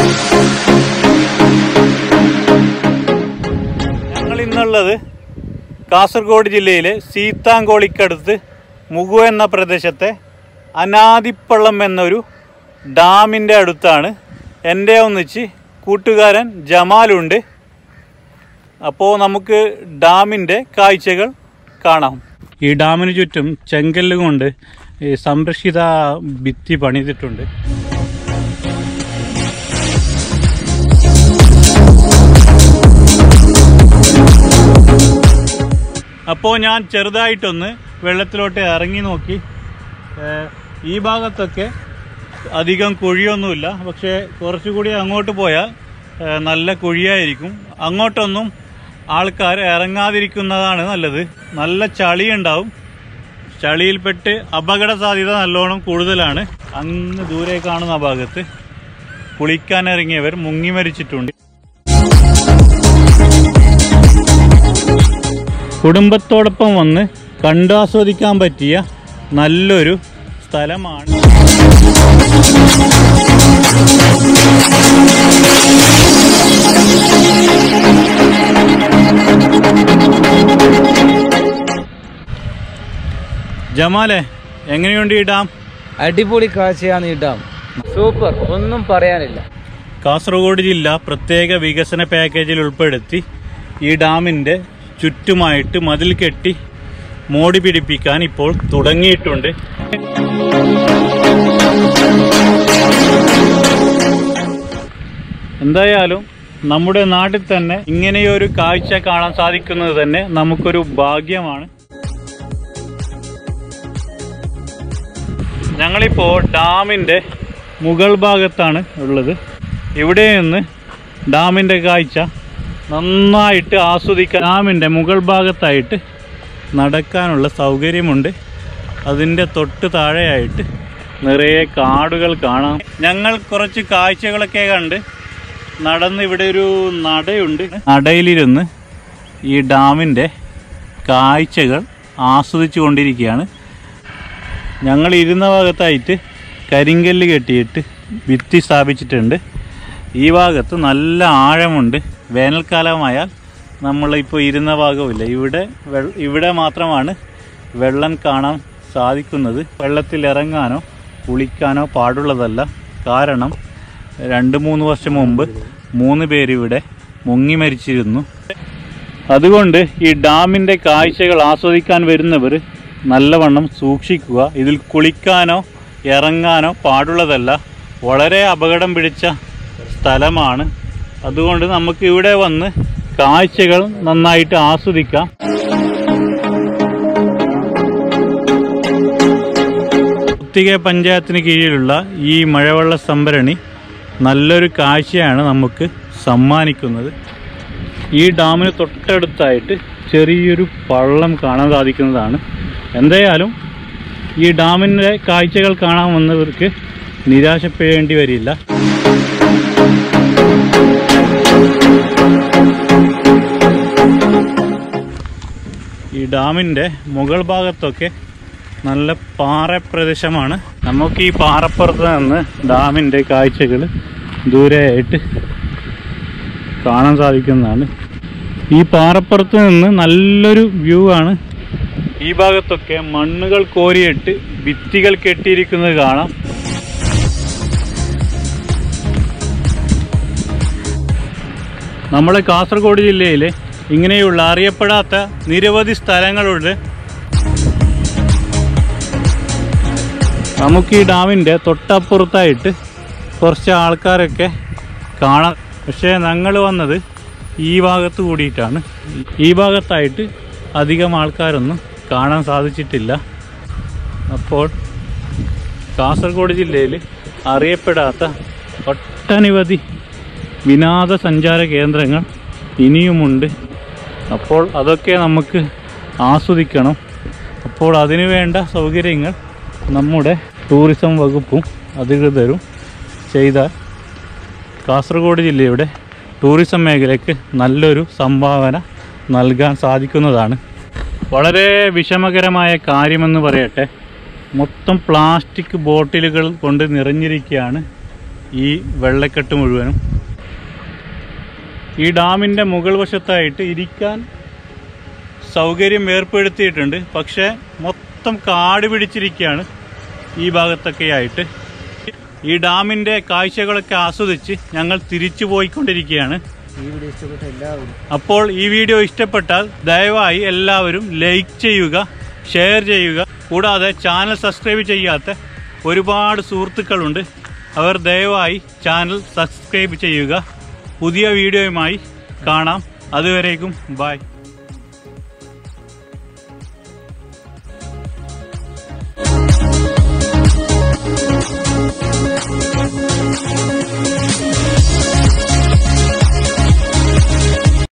ഞങ്ങൾ ഇന്നുള്ളത് കാസർഗോഡ് ജില്ലയിലെ സീത്താങ്കോളിക്കടുത്ത് മുഗു എന്ന പ്രദേശത്തെ അനാദിപ്പള്ളം എന്നൊരു ഡാമിൻ്റെ അടുത്താണ് എൻ്റെ ഒന്നിച്ച് കൂട്ടുകാരൻ ജമാലുണ്ട് അപ്പോൾ നമുക്ക് ഡാമിൻ്റെ കാഴ്ചകൾ കാണാം ഈ ഡാമിന് ചുറ്റും ചെങ്കല്ല് കൊണ്ട് ഈ സംരക്ഷിത ഭിത്തി പണിതിട്ടുണ്ട് അപ്പോൾ ഞാൻ ചെറുതായിട്ടൊന്ന് വെള്ളത്തിലോട്ട് ഇറങ്ങി നോക്കി ഏഹ് ഈ ഭാഗത്തൊക്കെ അധികം കുഴിയൊന്നുമില്ല പക്ഷേ കുറച്ചുകൂടി അങ്ങോട്ട് പോയാൽ ഏഹ് നല്ല കുഴിയായിരിക്കും അങ്ങോട്ടൊന്നും ആൾക്കാർ ഇറങ്ങാതിരിക്കുന്നതാണ് നല്ലത് നല്ല ചളി ഉണ്ടാവും ചളിയിൽപ്പെട്ട് അപകട സാധ്യത നല്ലോണം കൂടുതലാണ് അങ്ങ് ദൂരെ കാണുന്ന ആ ഭാഗത്ത് കുളിക്കാനിറങ്ങിയവർ മുങ്ങി മരിച്ചിട്ടുണ്ട് കുടുംബത്തോടൊപ്പം വന്ന് കണ്ടാസ്വദിക്കാൻ പറ്റിയ നല്ലൊരു സ്ഥലമാണ് ജമാലെ എങ്ങനെയുണ്ട് ഈ ഡാം അടിപൊളി കാഴ്ചയാണ് ഈ ഡാം സൂപ്പർ ഒന്നും പറയാനില്ല കാസർഗോഡ് ജില്ല പ്രത്യേക വികസന പാക്കേജിൽ ഉൾപ്പെടുത്തി ഈ ഡാമിൻ്റെ ചുറ്റുമായിട്ട് മതിൽ കെട്ടി മോടി പിടിപ്പിക്കാൻ ഇപ്പോൾ തുടങ്ങിയിട്ടുണ്ട് എന്തായാലും നമ്മുടെ നാട്ടിൽ തന്നെ ഇങ്ങനെയൊരു കാഴ്ച കാണാൻ സാധിക്കുന്നത് തന്നെ നമുക്കൊരു ഭാഗ്യമാണ് ഞങ്ങളിപ്പോൾ ഡാമിൻ്റെ മുകൾ ഭാഗത്താണ് ഉള്ളത് ഇവിടെ നിന്ന് ഡാമിൻ്റെ കാഴ്ച നന്നായിട്ട് ആസ്വദിക്കാൻ ഡാമിൻ്റെ മുകൾ ഭാഗത്തായിട്ട് നടക്കാനുള്ള സൗകര്യമുണ്ട് അതിൻ്റെ തൊട്ട് താഴെയായിട്ട് നിറയെ കാടുകൾ കാണാം ഞങ്ങൾ കുറച്ച് കാഴ്ചകളൊക്കെ കണ്ട് നടന്ന് ഇവിടെ ഒരു നടയുണ്ട് നടയിലിരുന്ന് ഈ ഡാമിൻ്റെ കാഴ്ചകൾ ആസ്വദിച്ചു കൊണ്ടിരിക്കുകയാണ് ഞങ്ങൾ ഇരുന്ന ഭാഗത്തായിട്ട് കരിങ്കല്ല് കെട്ടിയിട്ട് ഭിത്തി സ്ഥാപിച്ചിട്ടുണ്ട് ഈ ഭാഗത്ത് നല്ല ആഴമുണ്ട് വേനൽക്കാലമായാൽ നമ്മളിപ്പോൾ ഇരുന്ന ഭാഗമില്ല ഇവിടെ വെൾ- ഇവിടെ മാത്രമാണ് വെള്ളം കാണാൻ സാധിക്കുന്നത് വെള്ളത്തിൽ ഇറങ്ങാനോ കുളിക്കാനോ പാടുള്ളതല്ല കാരണം രണ്ട് മൂന്ന് വർഷം മുമ്പ് മൂന്ന് പേരിവിടെ മുങ്ങി മരിച്ചിരുന്നു അതുകൊണ്ട് ഈ ഡാമിൻ്റെ കാഴ്ചകൾ ആസ്വദിക്കാൻ വരുന്നവർ നല്ലവണ്ണം സൂക്ഷിക്കുക ഇതിൽ കുളിക്കാനോ ഇറങ്ങാനോ പാടുള്ളതല്ല വളരെ അപകടം പിടിച്ച സ്ഥലമാണ് അതുകൊണ്ട് നമുക്ക് ഇവിടെ വന്ന് കാഴ്ചകൾ നന്നായിട്ട് ആസ്വദിക്കാം കുത്തിക പഞ്ചായത്തിന് കീഴിലുള്ള ഈ മഴവെള്ള സംഭരണി നല്ലൊരു കാഴ്ചയാണ് നമുക്ക് സമ്മാനിക്കുന്നത് ഈ ഡാമിന് തൊട്ടടുത്തായിട്ട് ചെറിയൊരു പള്ളം കാണാൻ സാധിക്കുന്നതാണ് എന്തായാലും ഈ ഡാമിൻ്റെ കാഴ്ചകൾ കാണാൻ വന്നവർക്ക് നിരാശപ്പെടേണ്ടി വരില്ല ഈ ഡാമിൻ്റെ മുകൾ ഭാഗത്തൊക്കെ നല്ല പാറ പ്രദേശമാണ് നമുക്ക് ഈ പാറപ്പുറത്ത് നിന്ന് ഡാമിൻ്റെ കാഴ്ചകൾ ദൂരെയായിട്ട് കാണാൻ സാധിക്കുന്നതാണ് ഈ പാറപ്പുറത്ത് നിന്ന് നല്ലൊരു വ്യൂ ആണ് ഈ ഭാഗത്തൊക്കെ മണ്ണുകൾ കോരിയിട്ട് ഭിത്തികൾ കെട്ടിയിരിക്കുന്നത് കാണാം നമ്മുടെ കാസർഗോഡ് ജില്ലയിലെ ഇങ്ങനെയുള്ള അറിയപ്പെടാത്ത നിരവധി സ്ഥലങ്ങളുണ്ട് നമുക്ക് ഈ ഡാമിൻ്റെ തൊട്ടപ്പുറത്തായിട്ട് കുറച്ച് ആൾക്കാരൊക്കെ കാണാം പക്ഷേ ഞങ്ങൾ വന്നത് ഈ ഭാഗത്ത് കൂടിയിട്ടാണ് ഈ ഭാഗത്തായിട്ട് അധികം ആൾക്കാരൊന്നും കാണാൻ സാധിച്ചിട്ടില്ല അപ്പോൾ കാസർഗോഡ് ജില്ലയിൽ അറിയപ്പെടാത്ത ഒട്ടനവധി വിനോദസഞ്ചാര കേന്ദ്രങ്ങൾ ഇനിയുമുണ്ട് അപ്പോൾ അതൊക്കെ നമുക്ക് ആസ്വദിക്കണം അപ്പോൾ അതിനു വേണ്ട സൗകര്യങ്ങൾ നമ്മുടെ ടൂറിസം വകുപ്പും അധികൃതരും ചെയ്താൽ കാസർഗോഡ് ജില്ലയുടെ ടൂറിസം മേഖലയ്ക്ക് നല്ലൊരു സംഭാവന നൽകാൻ സാധിക്കുന്നതാണ് വളരെ വിഷമകരമായ കാര്യമെന്ന് പറയട്ടെ മൊത്തം പ്ലാസ്റ്റിക് ബോട്ടിലുകൾ കൊണ്ട് നിറഞ്ഞിരിക്കുകയാണ് ഈ വെള്ളക്കെട്ട് മുഴുവനും ഈ ഡാമിൻ്റെ മുകൾ വശത്തായിട്ട് ഇരിക്കാൻ സൗകര്യം ഏർപ്പെടുത്തിയിട്ടുണ്ട് പക്ഷേ മൊത്തം കാട് പിടിച്ചിരിക്കുകയാണ് ഈ ഭാഗത്തൊക്കെയായിട്ട് ഈ ഡാമിൻ്റെ കാഴ്ചകളൊക്കെ ആസ്വദിച്ച് ഞങ്ങൾ തിരിച്ചു പോയിക്കൊണ്ടിരിക്കുകയാണ് ഈ വീഡിയോ ഇഷ്ടപ്പെട്ട എല്ലാവരും അപ്പോൾ ഈ വീഡിയോ ഇഷ്ടപ്പെട്ടാൽ ദയവായി എല്ലാവരും ലൈക്ക് ചെയ്യുക ഷെയർ ചെയ്യുക കൂടാതെ ചാനൽ സബ്സ്ക്രൈബ് ചെയ്യാത്ത ഒരുപാട് സുഹൃത്തുക്കളുണ്ട് അവർ ദയവായി ചാനൽ സബ്സ്ക്രൈബ് ചെയ്യുക പുതിയ വീഡിയോയുമായി കാണാം അതുവരേക്കും ബൈ